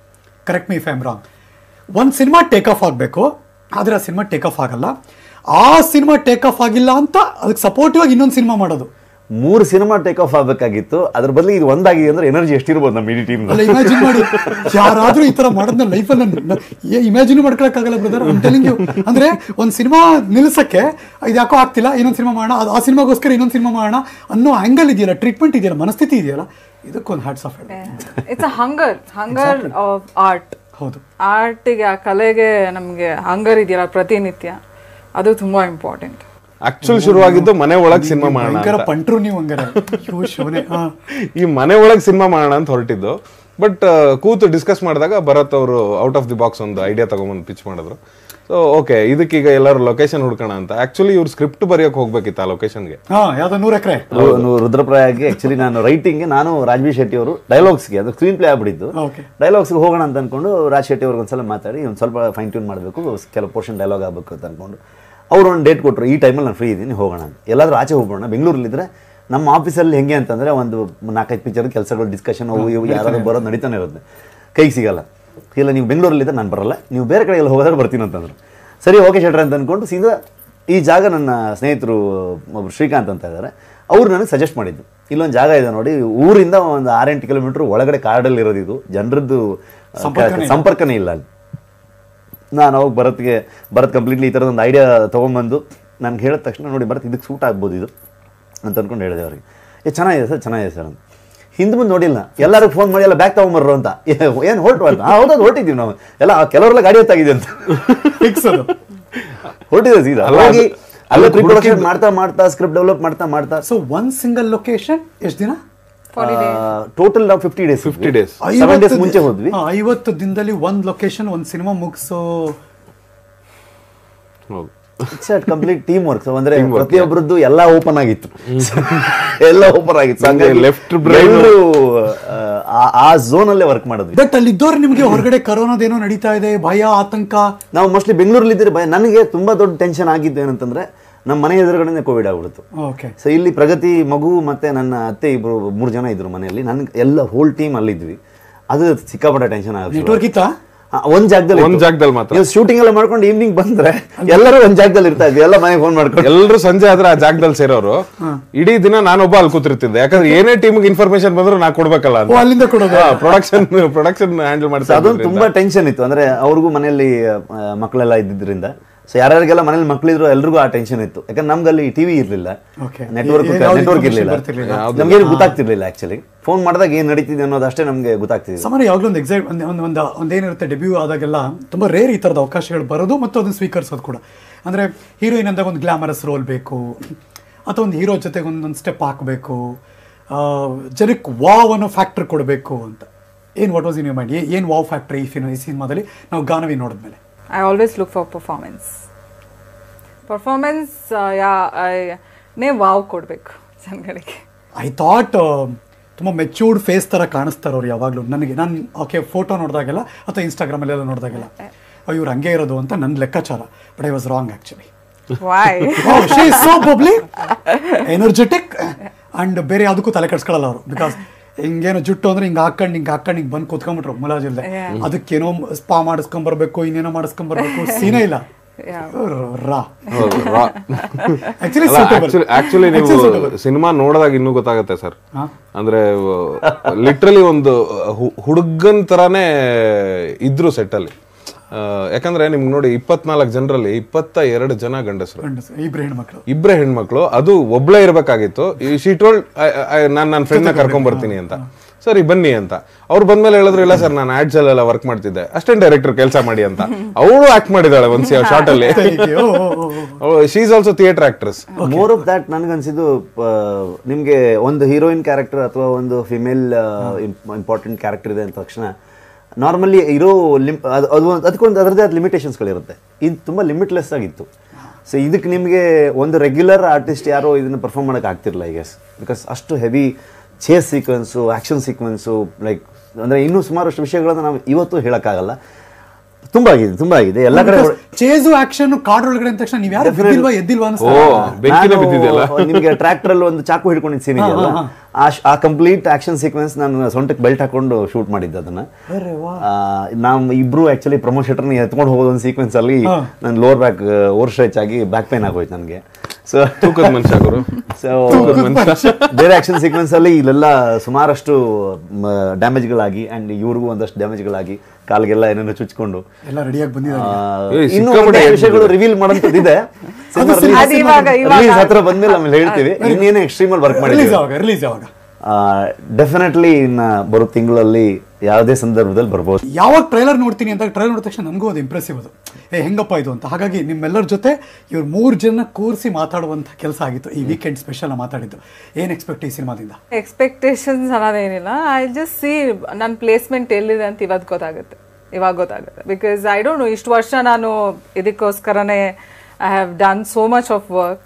correct me if I'm wrong ಒಂದು ಸಿನಿಮಾ ಟೇಕ್ ಆಫ್ ಆಗಬೇಕು ಆದರೆ ಆ ಸಿನಿಮಾ ಟೇಕ್ ಆಫ್ ಆಗಲ್ಲ ಆ ಸಿನಿಮಾ ಟೇಕ್ ಆಫ್ ಆಗಿಲ್ಲ ಅಂತ ಅದಕ್ಕೆ ಸಪೋರ್ಟಿವ್ ಆಗಿ ಇನ್ನೊಂದು ಸಿನಿಮಾ ಮಾಡೋದು ಮೂರು ಸಿನಿಮಾ ಟೇಕ್ ಆಫ್ ಆಗಬೇಕಾಗಿತ್ತು ಅದ್ರ ಬದಲು ಇದು ಒಂದಾಗಿದೆ ಅಂದ್ರೆ ಎನರ್ಜಿ ಎಷ್ಟಿರ್ಬೋದು ನಮ್ಮ ಇಡೀ ಟೀಮ್ ಅಲ್ಲ ಇಮ್ಯಾಜಿನ್ ಮಾಡಿ ಯಾರಾದ್ರೂ ಈ ತರ ಮಾಡೋದನ್ನ ಲೈಫಲ್ಲಿ ಇಮ್ಯಾಜಿನ್ ಮಾಡ್ಕೊಳಕ್ಕಾಗಲ್ಲ ಬ್ರದರ್ ಐಮ್ ಟೆಲಿಂಗ್ ಯು ಅಂದ್ರೆ ಒಂದು ಸಿನಿಮಾ ನಿಲ್ಸಕ್ಕೆ ಇದು ಯಾಕೋ ಆಗ್ತಿಲ್ಲ ಇನ್ನೊಂದು ಸಿನಿಮಾ ಮಾಡೋಣ ಅದು ಆ ಸಿನಿಮಾಗೋಸ್ಕರ ಇನ್ನೊಂದು ಸಿನಿಮಾ ಮಾಡೋಣ ಅನ್ನೋ ಆಂಗಲ್ ಇದೆಯಲ್ಲ ಟ್ರೀಟ್ಮೆಂಟ್ ಇದೆಯಲ್ಲ ಮನಸ್ಥಿತಿ ಇದೆಯಲ್ಲ ಇದಕ್ಕೊಂದು hats off it's a hunger hunger of art ಹೌದು ಆರ್ಟಿಗೆ ಆ ಕಲೆಗೆ ನಮಗೆ ಹಂಗರ್ ಇದೆಯಲ್ಲ ಪ್ರತಿನಿತ್ಯ ಅದು ತುಂಬಾ ಇಂಪಾರ್ಟೆಂಟ್ ಆಕ್ಚುಲ್ ಶುರುವಾಗಿದ್ದು ಮನೆ ಒಳಗ್ ಸಿನಿಮಾ ಮಾಡೋಣ ಭಯಂಕರ ಅಂತ. ಪಂಟ್ರು ನೀವು ಹಂಗಾರೆ ಅಯ್ಯೋ ಶಿವನೇ ಹಾ ಈ ಮನೆ ಒಳಗ್ ಸಿನಿಮಾ ಮಾಡೋಣ ಅಂತ ಹೊರಟಿದ್ದು ಬಟ್ ಕೂತು ಡಿಸ್ಕಸ್ ಮಾಡಿದಾಗ ಭರತ್ ಅವರು ಔಟ್ ಆಫ್ ದಿ ಬಾಕ್ಸ್ ಒಂದು ಐಡಿಯಾ ತಗೊಂಬಂದು ಪಿಚ್ ಮಾಡಿದ್ರು ಸೊ ಓಕೆ ಇದಕ್ಕೀಗ ಎಲ್ಲರೂ ಲೊಕೇಶನ್ ಹುಡ್ಕೋಣ ಅಂತ ಆಕ್ಚುಲಿ ಇವ್ರು ಸ್ಕ್ರಿಪ್ಟ್ ಬರೆಯೋಕೆ ಹೋಗ್ಬೇಕಿತ್ತು ಆ ಲೊಕೇಶನ್ಗೆ ಹಾ ಯಾವ್ದೋ ನೂರು ಎಕರೆ ರುದ್ರಪ್ರಾಯಾಗಿ ಆಕ್ಚುಲಿ ನಾನು ರೈಟಿಂಗ್ಗೆ ನಾನು ರಾಜ್ಬಿ ಶೆಟ್ಟಿ ಅವರು ಡೈಲಾಗ್ಸ್ಗೆ ಅದು ಸ್ಕ್ರೀನ್ ಪ್ಲೇ ಆಗ್ಬಿಟ್ಟಿದ್ದು Okay. ಡೈಲಾಗ್ಸ್ಗೆ ಹೋಗೋಣ ಅಂತ ಅನ್ಕೊಂಡು ರಾಜ್ ಶೆಟ್ಟಿ ಅವ್ರಿಗೆ ಒಂದ್ಸಲ ಮಾತಾಡಿ ಒಂದು ಸ್ವಲ್ಪ ಫೈನ್ ಟ್ಯೂನ್ ಮಾಡಬೇಕು ಕೆಲವು ಪೋರ್ಷನ್ ಡೈಲಾಗ್ ಆಗಬೇಕು ಅಂತ ಅನ್ಕೊಂಡು ಅವ್ರು ಒಂದು ಡೇಟ್ ಕೊಟ್ಟರು ಈ ಟೈಮಲ್ಲಿ ನಾನು ಫ್ರೀ ಇದ್ದೀನಿ ಹೋಗೋಣ ಅಂತ ಎಲ್ಲಾದ್ರೂ ಆಚೆ ಹೋಗೋಣ ಬೆಂಗಳೂರಲ್ಲಿದ್ದರೆ ನಮ್ಮ ಆಫೀಸಲ್ಲಿ ಹೆಂಗೆ ಅಂತಂದರೆ ಒಂದು ನಾಲ್ಕೈದು ಪಿಕ್ಚರ್ ಕೆಲಸಗಳು ಡಿಸ್ಕಷನ್ ಅವು ಇವು ಯಾರಾದ್ರೂ ಬರೋದು ನಡೀತಾನೆ ಇರುತ್ತೆ ಕೈಗೆ ಸಿಗಲ್ಲ ಇಲ್ಲ ನೀವು ಬೆಂಗಳೂರಲ್ಲಿದ್ದರೆ ನಾನು ಬರಲ್ಲ ನೀವು ಬೇರೆ ಕಡೆ ಎಲ್ಲ ಹೋಗೋದ್ರೆ ಬರ್ತೀನಿ ಅಂತಂದ್ರು ಸರಿ ಓಕೆ ಶೆಟ್ರ್ ಅಂತ ಅಂದ್ಕೊಂಡು ಸೀದಾ ಈ ಜಾಗ ನನ್ನ ಸ್ನೇಹಿತರು ಒಬ್ರು ಶ್ರೀಕಾಂತ್ ಅಂತ ಇದ್ದಾರೆ ಅವ್ರು ನನಗೆ ಸಜೆಸ್ಟ್ ಮಾಡಿದ್ದು ಇಲ್ಲೊಂದು ಜಾಗ ಇದೆ ನೋಡಿ ಊರಿಂದ ಒಂದು ಆರೆಂಟು ಕಿಲೋಮೀಟ್ರ್ ಒಳಗಡೆ ಕಾಡಲ್ಲಿ ಇರೋದು ಇದು ಜನರದ್ದು ಆ, ಸಂಪರ್ಕನೇ ಇಲ್ಲ. ಸಂಪರ್ಕನೇ ಇಲ್ಲ ಅಲ್ಲಿ ನಾನು ಅವಾಗ ಭರತ್ಗೆ ಭರತ್ ಕಂಪ್ಲೀಟ್ಲಿ ಈ ಥರದ ಒಂದು ಐಡಿಯಾ ತೊಗೊಂಬಂದು ನನಗೆ ಹೇಳಿದ ತಕ್ಷಣ ನೋಡಿ ಭರತ್ ಇದಕ್ಕೆ ಸೂಟ್ ಆಗ್ಬೋದು ಇದು ಅಂತ ಅಂದ್ಕೊಂಡು ಹೇಳಿದೆ ಅವ್ರಿಗೆ ಏ ಚೆನ್ನಾಗಿದೆ ಸರ್ ಚೆನ್ನಾಗಿದೆ ಸರ್ ಅಂತ ಹಿಂದೆ ಮುಂದೆ ನೋಡಿಲ್ಲ ಎಲ್ಲರಿಗೂ ಫೋನ್ ಮಾಡಿ ಎಲ್ಲ ಬ್ಯಾಗ್ ತೊಗೊಂಬರ್ರು ಅಂತ ಏನು ಹೊರಟು ಅಂತ ಹೌದದು ಹೊರಟಿದ್ದೀವಿ ನಾವು ಎಲ್ಲ ಕೆಲವರೆಲ್ಲ ಗಾಡಿ ಹೊತ್ತಾಗಿದೆ ಅಂತ ಫಿಕ್ಸ್ ಅದು ಹೊರಟಿದೆ ಸೀದಾ ಅಲ್ಲ, ಹೋಗಿ ಅದು- ಅಲ್ಲೇ ಅದು ಪ್ರೀ ಪ್ರೊಡಕ್ಷನ್ ಹುಡುಕಿದ್ದು- ಮಾಡ್ತಾ ಮಾಡ್ತಾ ಸ್ಕ್ರಿಪ್ಟ್ ಡೆವಲಪ್ ಮಾಡ್ತಾ ಮಾಡ್ತಾ ಸೊ ಒನ್ ಸಿಂಗಲ್ ಲೊಕೇಶನ್ ಎಷ್ಟು ದಿನ ಟೋಟಲ್ ನಾವು fifty days 50 days. Seven days ಐವತ್ತು ಮುಂಚೆ ಹೋದ್ವಿ ಹಾ, ಐವತ್ತು ದಿನದಲ್ಲಿ ಒಂದ್ ಲೊಕೇಶನ್ ಒಂದ್ ಸಿನಿಮಾ ಮುಗಿಸೋ ಹೌದು it's at complete team work ಅಂದ್ರೆ ಪ್ರತಿಯೊಬ್ಬರದ್ದು ಎಲ್ಲ ಓಪನ್ ಆಗಿತ್ತು ಎಲ್ಲ ಓಪನ್ ಆಗಿತ್ತು ನಮ್ಗೆ ಹಂಗಾಗಿ left brain- ಎಲ್ರೂ, ಆ, ಆ ಝೋನ್ ಅಲ್ಲೇ ವರ್ಕ್ ಮಾಡಿದ್ವಿ ಬಟ್ ಅಲ್ಲಿ ಇದ್ದವ್ರು ನಿಮ್ಗೆ ಹೊರಗಡೆ ಕರೋನಾದೇನೋ ನಡೀತಾ ಇದೆ ಭಯ ಆತಂಕ ನಾವು ಮೋಸ್ಟ್ಲಿ ಬೆಂಗಳೂರಲ್ಲಿ ಇದ್ರೆ ಭಯ ನನಗೆ ತುಂಬಾ ದೊಡ್ಡ ಟೆನ್ಷನ್ ಆಗಿದ್ದು ಏನಂತಂದ್ರೆ ನಮ್ಮ ಮನೆ ಎದುರುಗಡೆ ಕೋವಿಡ್ ಆಗ್ಬಿಡ್ತು ಓಕೆ ಸೊ ಇಲ್ಲಿ ಪ್ರಗತಿ ಮಗು ಮತ್ತೆ ನನ್ನ ಅತ್ತೆ ಇಬ್ರು ಮೂರು ಜನ ಇದ್ರು ಮನೆಯಲ್ಲಿ ನನ್ಗೆ ಎಲ್ಲ ಹೋಲ್ ಟೀಮ್ ಅಲ್ಲಿದ್ವಿ ಅದು ಸಿಕ್ಕಾಪಟ್ಟೆ ಟೆನ್ಷನ್ ಆಗುತ್ತೆ ನೆಟ್ವರ್ಕ್ ಇತ್ತಾ ಒಂದ್ ಜಾಗದಲ್ಲಿ ಒಂದ್ ಜಾಗದಲ್ಲಿ ಮಾತ್ರ. ಶೂಟಿಂಗ್ ಎಲ್ಲ ಮಾಡ್ಕೊಂಡು ಈವ್ನಿಂಗ್ ಬಂದ್ರೆ ಎಲ್ಲರೂ ಒಂದ್ ಜಾಗದಲ್ಲಿ ಇರ್ತಾ ಇದ್ವಿ ಎಲ್ಲ ಮನೆಗೆ ಫೋನ್ ಮಾಡ್ಕೊಂಡು ಎಲ್ರು ಸಂಜೆ ಆದ್ರೆ ಆ ಜಾಗದಲ್ಲಿ ಸೇರೋರು ಇಡೀ ದಿನ ನಾನೊಬ್ಬ ಅಲ್ಲಿ ಕೂತಿರ್ತಿದ್ದೆ ಯಾಕಂದ್ರೆ ಏನೇ ಟೀಮ್ಗೆ ಇನ್ಫಾರ್ಮೇಶನ್ ಬಂದ್ರು ನಾ ಕೊಡ್ಬೇಕಲ್ಲ ಓ, ಅಲ್ಲಿಂದ ಕೊಡೋದು? ಪ್ರೊಡಕ್ಷನ್ ಪ್ರೊಡಕ್ಷನ್ ಹ್ಯಾಂಡಲ್ ಸೊ ಮಾಡ್ತಾ ಅದೊಂದು ತುಂಬಾ ಟೆನ್ಷನ್ ಇತ್ತು ಅಂದ್ರೆ ಅವ್ರಿಗೂ ಮನೆಯಲ್ಲಿ ಆ, ಮಕ್ಕಳೆಲ್ಲ ಇದ್ದಿದ್ರಿಂದ ಸೊ ಯಾರ್ಯಾರಿಗೆಲ್ಲ ಮನೇಲಿ ಮಕ್ಕಳಿದ್ರು ಎಲ್ರಿಗೂ ಆ ಟೆನ್ಷನ್ ಇತ್ತು ಯಾಕಂದ್ರೆ ನಮ್ಗಲ್ಲಿ ಟಿವಿ ಇರ್ಲಿಲ್ಲ Okay. ನೆಟ್ವರ್ಕ್ ಏ- ಯಾವ್ದು ನೆಟ್ವರ್ಕ್ information ಇರ್ಲಿಲ್ಲ ಬರ್ತಿರ್ಲಿಲ್ಲ. ನಮ್ಗೇನು ಗೊತ್ತಾಗ್ತಿರ್ಲಿಲ್ಲ ಆಕ್ಚುಲಿ ಫೋನ್ ಮಾಡಿದಾಗ ಏನ್ ನಡೀತಿದೆ ಅನ್ನೋದು ಅಷ್ಟೇ ನಮ್ಗೆ ಗೊತ್ತಾಗ್ತಿದೆ ಸಾಮಾನ್ಯ ಯಾವಾಗಲೂ ಒಂದು ಎಕ್ಸೈಟ್ ಒಂದು ಒಂದು ಒಂದು ಒಂದೇನಿರುತ್ತೆ ಡೆಬ್ಯೂ ಆದಾಗೆಲ್ಲ ತುಂಬ ರೇರ್ ಈ ಥರದ ಅವಕಾಶಗಳು ಬರೋದು ಮತ್ತು ಅದನ್ನು ಸ್ವೀಕರಿಸೋದು ಕೂಡ ಅಂದರೆ ಹೀರೋಯಿನ್ ಅಂದಾಗ ಒಂದು ಗ್ಲಾಮರಸ್ ರೋಲ್ ಬೇಕು ಅಥವಾ ಒಂದು ಹೀರೋ ಜೊತೆಗೆ ಒಂದೊಂದು ಸ್ಟೆಪ್ ಹಾಕಬೇಕು ಜನಕ್ಕೆ ವಾವ್ ಅನ್ನೋ ಫ್ಯಾಕ್ಟ್ರ್ ಕೊಡಬೇಕು ಅಂತ ಏನು what was in you mind ಏನು ವಾವ್ ಫ್ಯಾಕ್ಟ್ರಿ ಈ ಫಿನ ಈ ಸಿನಿಮಾದಲ್ಲಿ ನಾವು ಗಾನವಿ ನೋಡಿದ್ಮೇಲೆ I always look for performance performance yeah ನೇ ವಾವ್ ಕೊಡಬೇಕು ಜನಗಳಿಗೆ ಐ ಥಾಟ್ ತುಂಬ ಮೆಚ್ಯೂರ್ಡ್ ಫೇಸ್ ಥರ ಕಾಣಿಸ್ತಾರೆ ಅವ್ರು ಯಾವಾಗಲೂ ನನಗೆ ನಾನು ಓಕೆ ಫೋಟೋ ನೋಡಿದಾಗೆಲ್ಲ ಅಥವಾ ಇನ್ಸ್ಟಾಗ್ರಾಮಲ್ಲೆಲ್ಲ ನೋಡಿದಾಗೆಲ್ಲ ಇವ್ರು ಹಂಗೆ ಇರೋದು ಅಂತ ನನ್ನ ಲೆಕ್ಕಾಚಾರ but I was wrong actually why she is so bubbly energetic and ಬೇರೆ ಯಾವುದಕ್ಕೂ ತಲೆ ಕೆಡ್ಸ್ಕೊಳ್ಳಲ್ಲ ಅವರು ಬಿಕಾಸ್ ಹಿಂಗೇನೋ ಜುಟ್ಟು ಅಂದ್ರೆ ಹಿಂಗೆ ಹಾಕೊಂಡು ಹಿಂಗೆ ಹಾಕೊಂಡು ಹಿಂಗೆ ಬಂದು ಕೂತ್ಕೊಂಡ್ಬಿಟ್ರು ಮುಲಾಜಿಲ್ದೆ ಅದಕ್ಕೇನೋ ಸ್ಪಾ ಮಾಡಿಸ್ಕೊಂಬರ್ಬೇಕು ಇನ್ನೇನೋ ಮಾಡಿಸ್ಕೊಂಬರ್ಬೇಕು ಸೀನೇ ಇಲ್ಲ ರಾ ಆಕ್ಚುಲಿ ಆಕ್ಚುಲಿ ನೀವು ಸಿನಿಮಾ ನೋಡಿದಾಗ ಇನ್ನೂ ಗೊತ್ತಾಗತ್ತೆ ಸರ್ ಅಂದ್ರೆ ಲಿಟ್ರಲಿ ಒಂದು ಹು- ಹುಡುಗನ್ ತರಾನೇ ಇದ್ರು ಸೆಟ್ ಅಲ್ಲಿ ಆ, ಯಾಕಂದ್ರೆ ನಿಮ್ಗೆ ನೋಡಿ ಇಪ್ಪತ್ನಾಲ್ಕು ಜನರಲ್ಲಿ ಇಪ್ಪತ್ತ ಎರಡು ಜನ ಗಂಡಸರು ಇಬ್ರು ಹೆಣ್ಮಕ್ಳು ಇಬ್ಬರೇ ಹೆಣ್ಮಕ್ಳು ಅದು ಒಬ್ಳೇ ಇರ್ಬೇಕಾಗಿತ್ತು ಶಿ ಟೋಲ್ಡ್ ನಾನು ನನ್ನ ಫ್ರೆಂಡ್ನ ಕರ್ಕೊಂಡ್ ಬರ್ತೀನಿ ಅಂತ ಸರಿ ಬನ್ನಿ ಅಂತ ಅವ್ರು ಬಂದ್ಮೇಲೆ ಹೇಳಿದ್ರು ಇಲ್ಲ ಸರ್ ನಾನು ಆಡ್ಸ್ ಅಲ್ಲೆಲ್ಲ ವರ್ಕ್ ಮಾಡ್ತಿದ್ದೆ ಅಸಿಸ್ಟೆಂಟ್ ಡೈರೆಕ್ಟರ್ ಕೆಲಸ ಮಾಡಿ ಅಂತ ಅವಳು ಆಕ್ಟ್ ಮಾಡಿದಾಳೆ ಒಂದ್ ಶಾರ್ಟ್ ಅಲ್ಲಿ she is also theatre actress more of that ನನಗನ್ಸಿದ್ದು ನಿಮಗೆ ಒಂದು ಹೀರೋಯಿನ್ ಕ್ಯಾರೆಕ್ಟರ್ ಅಥವಾ ಒಂದು ಫಿಮೇಲ್ ಇಂಪಾರ್ಟೆಂಟ್ ಕ್ಯಾರೆಕ್ಟರ್ ಇದೆ ಅಂದ ತಕ್ಷಣ ನಾರ್ಮಲಿ ಇರೋ ಲಿಮ್ ಅದು ಅದು ಒಂದು- ಅದಕ್ಕೊಂದು ಅದರದ್ದೇ ಆದ ಲಿಮಿಟೇಷನ್ಸ್ಗಳಿರುತ್ತೆ ಇದು ತುಂಬ ಲಿಮಿಟ್ಲೆಸ್ ಆಗಿತ್ತು ಸೊ ಇದಕ್ಕೆ ನಿಮಗೆ ಒಂದು ರೆಗ್ಯುಲರ್ ಆರ್ಟಿಸ್ಟ್ ಯಾರೋ ಇದನ್ನು ಪರ್ಫಾರ್ಮ್ ಮಾಡೋಕೆ ಆಗ್ತಿರಲಿಲ್ಲ ಐ ಗೆಸ್ ಬಿಕಾಸ್ ಅಷ್ಟು heavy chase sequence action sequence like ಅಂದರೆ ಇನ್ನೂ ಸುಮಾರಷ್ಟು ವಿಷಯಗಳನ್ನು ನಾವು ಇವತ್ತು ಹೇಳೋಕ್ಕಾಗಲ್ಲ ತುಂಬಾ ಆಗಿದೆ ತುಂಬಾ ಆಗಿದೆ ಎಲ್ಲ ಕಡೆ ಚೇಸು ಆಕ್ಷನ್ ಕಾಡ್ ಒಳಗಡೆ ಅಂದ ತಕ್ಷಣ ನೀವ್ ಯಾರು ಬಿದ್ದಿಲ್ವಾ ಎದ್ದಿಲ್ವಾ ಓ ಅನ್ಸ್ತಾ ಬೆಂಕಿನೇ ನಾನು ಬಿದ್ದಿದೆಯಲ್ಲ ನಿಮಗೆ ಟ್ರ್ಯಾಕ್ಟರ್ ಅಲ್ಲಿ ಒಂದು ಚಾಕು ಹಿಡ್ಕೊಂಡಿದ್ದ ಸೀನ್ ಇದೆಯಲ್ಲ ಆ ಶ್- ಆ ಕಂಪ್ಲೀಟ್ ಆಕ್ಷನ್ ಸೀಕ್ವೆನ್ಸ್ ನಾನು ಸೊಂಟಕ್ಕೆ ಬೆಲ್ಟ್ ಹಾಕೊಂಡು ಶೂಟ್ ಮಾಡಿದ್ದೆ ಅದನ್ನ ಆ, ನಾವು ಇಬ್ರು ಆಕ್ಚುಲಿ ಪ್ರಮೋದ್ ಶೆಟ್ರನ್ನ ಎತ್ಕೊಂಡು ಹೋಗೋದು ಒಂದು ಸೀಕ್ವೆನ್ಸ್ ಅಲ್ಲಿ ನನ್ನ ಲೋವರ್ ಬ್ಯಾಕ್ ಓವರ್ ಸ್ಟ್ರೆಚ್ ಆಗಿ ಬ್ಯಾಕ್ ಪೇನ್ ಆಗೋಯ್ತು ನನಗೆ ಸೊ ತೂಕದ ಮನುಷ್ಯ ಗುರು ಸೊ ಬೇರೆ ಆಕ್ಷನ್ ಸೀಕ್ವೆನ್ಸ್ ಅಲ್ಲಿ ಇಲ್ಲೆಲ್ಲ ಸುಮಾರಷ್ಟು ಡ್ಯಾಮೇಜ್ಗಳಾಗಿ ಅಂಡ್ ಇವ್ರಿಗೂ ಒಂದಷ್ಟು ಡ್ಯಾಮೇಜ್ಗಳಾಗಿ ಕಾಲಿಗೆಲ್ಲ ಏನೇನೋ ಚುಚ್ಕೊಂಡು ಎಲ್ಲ ರೆಡಿಯಾಗಿ ಬಂದಿದ್ದಾರೆ ಆ, ಏಯ್, ಇನ್ನು ಸಿಕ್ಕಾಪಟ್ಟೆ ಒಳ್ಳೆಯ ವಿಷಯಗಳು ರಿವೀಲ್ ಮಾಡೋಂಥದ್ದಿದೆ ಅದು ಸಿನಿಮಾ- ಅದು ಇವಾಗ ಇವಾಗ ರಿಲೀಸ್ ಹತ್ರ ಬಂದ್ಮೇಲೆ ಆಮೇಲೆ ಹೇಳ್ತೀವಿ ಇನ್ನೇನು ಎಕ್ಸ್ಟ್ರೀಮ್ ಅಲ್ಲಿ ವರ್ಕ್ ರಿಲೀಸ್ ಮಾಡಿದ್ದೀವಿ ಯಾವಾಗ ರಿಲೀಸ್ ಯಾವಾಗ ಡೆಫಿನೆಟ್ಲಿ ಇನ್ನ ಬರೋ ತಿಂಗಳಲ್ಲಿ ಯಾವುದೇ ಸಂದರ್ಭದಲ್ಲಿ ಬರ್ಬೋದು ಯಾವಾಗ ಟ್ರೈಲರ್ ನೋಡ್ತೀನಿ ಅಂತ ಟ್ರೈಲರ್ ನೋಡಿದ ತಕ್ಷಣ ನನಗೂ ಅದು ಇಂಪ್ರೆಸಿವ್ ಅದು ಏ ಹೆಂಗಪ್ಪ ಇದು ಅಂತ ಹಾಗಾಗಿ ನಿಮ್ಮೆಲ್ಲರ ಜೊತೆ ಇವ್ರು ಮೂರು ಜನ ಕೂರಿಸಿ ಮಾತಾಡುವಂಥ ಕೆಲಸ ಆಗಿತ್ತು ಈ ವೀಕೆಂಡ್ ಸ್ಪೆಷಲ್ ಮಾತಾಡಿದ್ದು ಏನು ಎಕ್ಸ್ಪೆಕ್ಟ್ ಈ ಸಿನಿಮಾದಿಂದ ಎಕ್ಸ್ಪೆಕ್ಟೇಷನ್ಸ್ ಅನ್ನೋದೇನಿಲ್ಲ ಐ ಜಸ್ಟ್ ಸಿ ನನ್ನ ಪ್ಲೇಸ್ಮೆಂಟ್ ಎಲ್ಲಿದೆ ಅಂತ ಇವತ್ತು ಗೊತ್ತಾಗುತ್ತೆ ಇವಾಗ ಗೊತ್ತಾಗುತ್ತೆ ಬಿಕಾಸ್ ಐ ಡೋಂಟ್ ನೋ ಇಷ್ಟು ವರ್ಷ ನಾನು ಇದಕ್ಕೋಸ್ಕರನೇ I have done so much of work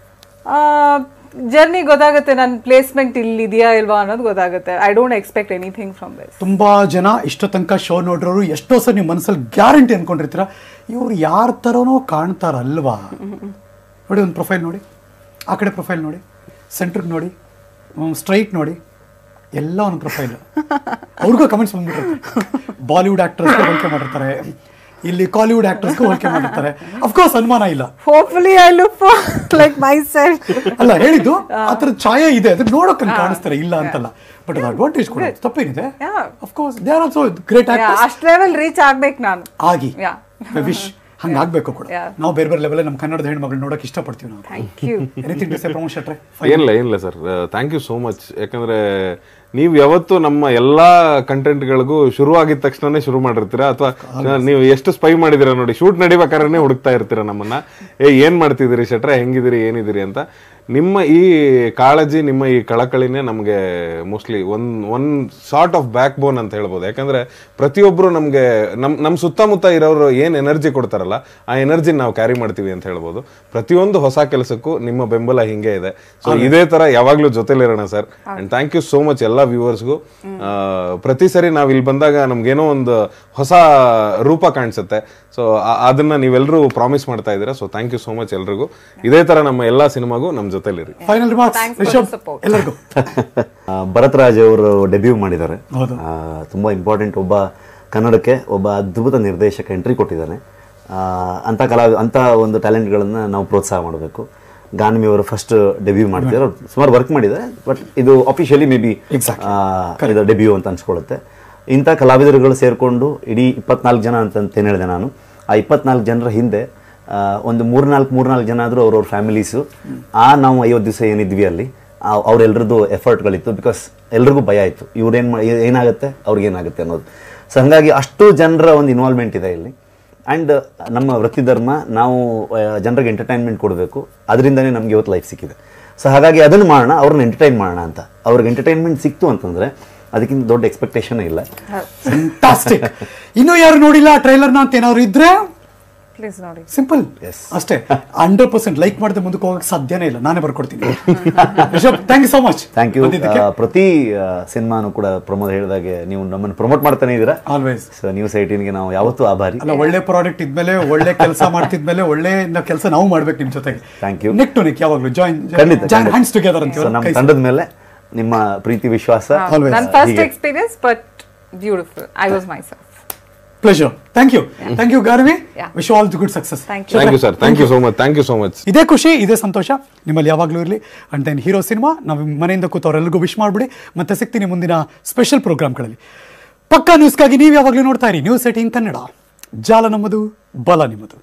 journey ಗೊತ್ತಾಗುತ್ತೆ ನನ್ನ ಪ್ಲೇಸ್ಮೆಂಟ್ ಇಲ್ಲಿದೆಯಾ ಇಲ್ವಾ ಅನ್ನೋದು ಗೊತ್ತಾಗುತ್ತೆ I don't expect anything from this ತುಂಬಾ ಜನ ಇಷ್ಟೋ ತನಕ ಶೋ ನೋಡ್ರೋರು ಎಷ್ಟೋ ಸಲ ನಿಮ್ಮ ಮನಸ್ಸಲ್ಲಿ ಗ್ಯಾರಂಟಿ ಅನ್ಕೊಂಡಿರ್ತೀರ ಇವ್ರು ಯಾರ ಥರನೋ ಕಾಣ್ತಾರಲ್ವಾ ನೋಡಿ ಒಂದು ಪ್ರೊಫೈಲ್ ನೋಡಿ ಆ ಕಡೆ ಪ್ರೊಫೈಲ್ ನೋಡಿ ಸೆಂಟ್ರಿಗೆ ನೋಡಿ ಸ್ಟ್ರೈಟ್ ನೋಡಿ ಎಲ್ಲ ಒಂದು ಪ್ರೊಫೈಲ್ ಅವ್ರಿಗೂ ಕಮೆಂಟ್ಸ್ ಬಂದ್ಬಿಟ್ಟಿರ್ತಾರೆ ಬಾಲಿವುಡ್ ಆಕ್ಟರ್ಸ್ಗೂ ಹೋಲಿಕೆ ಮಾಡಿರ್ತಾರೆ ಇಲ್ಲಿ ಕಾಲಿವುಡ್ ಆಕ್ಟರ್ಸ್ಗೂ ಹೋಲಿಕೆ ಮಾಡಿರ್ತಾರೆ ಅಫ್ಕೋರ್ಸ್ ಅನುಮಾನ ಇಲ್ಲ hopefully I look for like myself ಅಲ್ಲ ಹೇಳಿದ್ದು ಆ ಥರ ಛಾಯೆ ಇದೆ ಅದಕ್ಕೆ ನೋಡೋಕೆ ಹಂಗ್ ಕಾಣಿಸ್ತಾರೆ ಇಲ್ಲ ಅಂತಲ್ಲ ಬಟ್ ಅದು ಅಡ್ವಾಂಟೇಜ್ ಕೂಡ ಇದೆ. ತಪ್ಪೇನಿದೆ Yeah. Of course they are also great actors ಅಷ್ಟು ಲೆವೆಲ್ ರೀಚ್ ಆಗ್ಬೇಕು ನಾನು ಆಗಿ Yeah. ವಿಶ್ ಹಂಗಾಗ್ಬೇಕು ಕೂಡ Yeah. ನಾವು ಬೇರೆ ಬೇರೆ ಲೆವೆಲ್ ನಮ್ಮ ಕನ್ನಡದ ಹೆಣ್ಮಗಳು ನೋಡಕ್ ಇಷ್ಟಪಡ್ತೀವಿ ನಾವು thank you anything to say Pramod ಶೆಟ್ರೆ ಏನಿಲ್ಲ ಏನಿಲ್ಲ sir thank you so much ಯಾಕಂದ್ರೆ ನೀವು ಯಾವತ್ತು ನಮ್ಮ ಎಲ್ಲಾ ಕಂಟೆಂಟ್ಗಳಿಗೂ ಶುರು ಆಗಿದ ತಕ್ಷಣನೇ ಶುರು ಮಾಡಿರ್ತೀರಾ ಅಥವಾ ನೀವು ಎಷ್ಟು ಸ್ಪೈ ಮಾಡಿದಿರಾ ನೋಡಿ ಶೂಟ್ ನಡಿಬೇಕಾದ್ರೆ ಹುಡುಕ್ತಾ ಇರ್ತೀರಾ ನಮ್ಮನ್ನ ಏ ಏನ್ ಮಾಡ್ತಿದ್ದೀರಿ ಶೆಟ್ರೆ ಹೆಂಗಿದಿರಿ ಏನಿದಿರಿ ಅಂತ ನಿಮ್ಮ ಈ ಕಾಳಜಿ ನಿಮ್ಮ ಈ ಕಳಕಳಿನೇ ನಮಗೆ mostly one one sort of backbone ಅಂತ ಹೇಳ್ಬೋದು ಯಾಕಂದ್ರೆ ಪ್ರತಿಯೊಬ್ರು ನಮ್ಗೆ ನಮ್ ನಮ್ ಸುತ್ತಮುತ್ತ ಇರೋರು ಏನ್ ಎನರ್ಜಿ ಕೊಡ್ತಾರಲ್ಲ ಆ ಎನರ್ಜಿ ನಾವು ಕ್ಯಾರಿ ಮಾಡ್ತೀವಿ ಅಂತ ಹೇಳ್ಬೋದು ಪ್ರತಿಯೊಂದು ಹೊಸ ಕೆಲಸಕ್ಕೂ ನಿಮ್ಮ ಬೆಂಬಲ ಹಿಂಗೆ ಇದೆ ಸೊ ಇದೇ ತರ ಯಾವಾಗ್ಲೂ ಜೊತೆಲಿರೋಣ sir and thank you so much ಎಲ್ಲ ವ್ಯೂವರ್ಸ್ಗೂ ಪ್ರತಿ ಸರಿ ನಾವ್ ಇಲ್ಲಿ ಬಂದಾಗ ನಮ್ಗೇನೋ ಒಂದು ಹೊಸ ರೂಪ ಕಾಣಿಸುತ್ತೆ ಸೊ ಅದನ್ನ ನೀವೆಲ್ಲರೂ ಪ್ರಾಮಿಸ್ ಮಾಡ್ತಾ ಇದ್ದೀರಾ so thank you so much ಎಲ್ರಿಗೂ ಇದೇ ತರ ನಮ್ಮ ಎಲ್ಲಾ ಸಿನಿಮಾಗೂ ನಮ್ ಜೊತೆಲಿರಿ final remarks Thanks for Rishabh the support. ಎಲ್ಲರಿಗೂ ಆ, ಭರತ್ ರಾಜ್ ಅವರು ಡೆಬ್ಯೂ ಮಾಡಿದ್ದಾರೆ ಹೌದು. ಆ, ತುಂಬಾ ಇಂಪಾರ್ಟೆಂಟ್ ಒಬ್ಬ ಕನ್ನಡಕ್ಕೆ ಒಬ್ಬ ಅದ್ಭುತ ನಿರ್ದೇಶಕ ಎಂಟ್ರಿ ಕೊಟ್ಟಿದ್ದಾನೆ ಆ, ಅಂತ ಕಲಾ ಅಂತ ಒಂದು ಟ್ಯಾಲೆಂಟ್ಗಳನ್ನ ನಾವು ಪ್ರೋತ್ಸಾಹ ಮಾಡಬೇಕು ಗಾನ್ಮಿ ಅವರು ಫಸ್ಟ್ ಡೆಬ್ಯೂ ಮಾಡ್ತಿದ್ದಾರೆ ಅವ್ರು ಸುಮಾರು ವರ್ಕ್ ಮಾಡಿದ್ದಾರೆ ಬಟ್ ಇದು ಅಫಿಷಿಯಲಿ ಮೇ ಬಿ ಇದು ಡೆಬ್ಯೂ ಅಂತ ಅನ್ಸ್ಕೊಳ್ಳುತ್ತೆ ಇಂಥ ಕಲಾವಿದರುಗಳು ಸೇರಿಕೊಂಡು ಇಡೀ ಇಪ್ಪತ್ನಾಲ್ಕು ಜನ ಅಂತ ಏನು ಹೇಳಿದೆ ನಾನು ಆ ಇಪ್ಪತ್ನಾಲ್ಕು ಜನರ ಹಿಂದೆ ಆ, ಒಂದು ಮೂರ್ನಾಲ್ಕು ಮೂರ್ನಾಲ್ಕು ಜನ ಆದರೂ ಅವ್ರವ್ರ ಫ್ಯಾಮಿಲೀಸು ಆ ನಾವು ಐವತ್ತು ದಿವಸ ಏನಿದ್ವಿ ಅಲ್ಲಿ ಆ- ಅವ್ರೆಲ್ರದ್ದು ಎಫರ್ಟ್ಗಳಿತ್ತು ಬಿಕಾಸ್ ಎಲ್ರಿಗೂ ಭಯ ಇತ್ತು ಇವ್ರೇನು ಮಾ ಏನಾಗುತ್ತೆ ಅವ್ರಿಗೇನಾಗುತ್ತೆ ಅನ್ನೋದು ಸೊ ಹಾಗಾಗಿ ಅಷ್ಟು ಜನರ ಒಂದು ಇನ್ವಾಲ್ವ್ಮೆಂಟ್ ಇದೆ ಇಲ್ಲಿ ಆ್ಯಂಡ್ ನಮ್ಮ ವೃತ್ತಿ ಧರ್ಮ ನಾವು ಆ, ಜನರಿಗೆ ಎಂಟರ್ಟೈನ್ಮೆಂಟ್ ಕೊಡಬೇಕು ಅದರಿಂದನೇ ನಮಗೆ ಇವತ್ತು ಲೈಫ್ ಸಿಕ್ಕಿದೆ ಸೊ ಹಾಗಾಗಿ ಅದನ್ನು ಮಾಡೋಣ ಅವ್ರನ್ನ ಎಂಟರ್ಟೈನ್ ಮಾಡೋಣ ಅಂತ ಅವ್ರಿಗೆ ಎಂಟರ್ಟೈನ್ಮೆಂಟ್ ಸಿಕ್ತು ಅಂತಂದರೆ ಅದಕ್ಕಿಂತ ದೊಡ್ಡ ಎಕ್ಸ್ಪೆಕ್ಟೇಷನ್ ಇಲ್ಲ ಫ್ಯಾಂಟಾಸ್ಟಿಕ್ ಇನ್ನೂ ಯಾರು ನೋಡಿಲ್ಲ ಟ್ರೈಲರ್ನ ಅಂತ ಏನಾದ್ರು ಇದ್ರೆ ಪ್ಲೀಸ್ ನೋಡಿ ಸಿಂಪಲ್ ಅಷ್ಟೇ ಹಂಡ್ರೆಡ್ ಪರ್ಸೆಂಟ್ ಲೈಕ್ ಮಾಡದೆ ಮುಂದಕ್ಕೆ ಹೋಗಕ್ಕೆ ಸಾಧ್ಯನೇ ಇಲ್ಲ ನಾನೇ ಬರ್ಕೊಡ್ತೀನಿ Rishab thank you so much thank you ಪ್ರತಿ ಸಿನಿಮಾನು ಕೂಡ ಪ್ರಮೋದ್ ಹೇಳಿದಾಗೆ ನೀವು ನಮ್ಮನ್ನು ಪ್ರಮೋಟ್ ಮಾಡ್ತಾನೆ ಇದ್ದೀರಾ ಆಲ್ವೇಸ್ ಸೊ ನ್ಯೂಸ್ ಏಯ್ಟೀನ್ಗೆ ನಾವು ಯಾವತ್ತೂ ಆಭಾರಿ ಅಲ್ಲ ಒಳ್ಳೆ ಪ್ರಾಡಕ್ಟ್ ಇದ್ಮೇಲೆ ಒಳ್ಳೆ ಕೆಲಸ ಮಾಡ್ತಿದ್ಮೇಲೆ ಒಳ್ಳೆ ಕೆಲಸ ನಾವು ಮಾಡ್ಬೇಕು ನಿಮ್ ಜೊತೆಗೆ Thank you. Neck to neck ಯಾವಾಗಲೂ ಜಾಯಿನ್ ಖಂಡಿತ ಜಾಯಿನ್ ಹ್ಯಾಂಡ್ಸ್ ಟುಗೆದರ್ ಸೊ ನಮ್ಮ ಅಂತ ತಂಡದ ಮೇಲೆ ನಿಮ್ಮ ಪ್ರೀತಿ ವಿಶ್ವಾಸ Always. ನನ್ನ ಫಸ್ಟ್ ಹೀಗೆ. Experience but beautiful I was myself pleasure thank you thank you Garvi Yeah. Wish all the good success Thank you. Thank you sir thank you so much thank you so much ಇದೇ ಖುಷಿ ಇದೇ ಸಂತೋಷ ನಿಮ್ಮಲ್ಲಿ ಯಾವಾಗಲೂ ಇರಲಿ ಅಂಡ್ ದೆನ್ ಹೀರೋ ಸಿನಿಮಾ ನಾವು ಮನೆಯಿಂದ ಕೂತವರೆಲ್ಲರಿಗೂ ವಿಶ್ ಮಾಡಿಬಿಡಿ ಮತ್ತೆ ಸಿಗ್ತೀನಿ ಮುಂದಿನ ಸ್ಪೆಷಲ್ ಪ್ರೋಗ್ರಾಮ್ಗಳಲ್ಲಿ ಪಕ್ಕಾ ನ್ಯೂಸ್ಗಾಗಿ ನೀವು ಯಾವಾಗಲೂ ನೋಡ್ತಾ ಇರಿ ನ್ಯೂಸ್ ಏಟೀನ್ ಕನ್ನಡ ಜಾಲ ನಮ್ಮದು ಬಲ ನಿಮ್ಮದು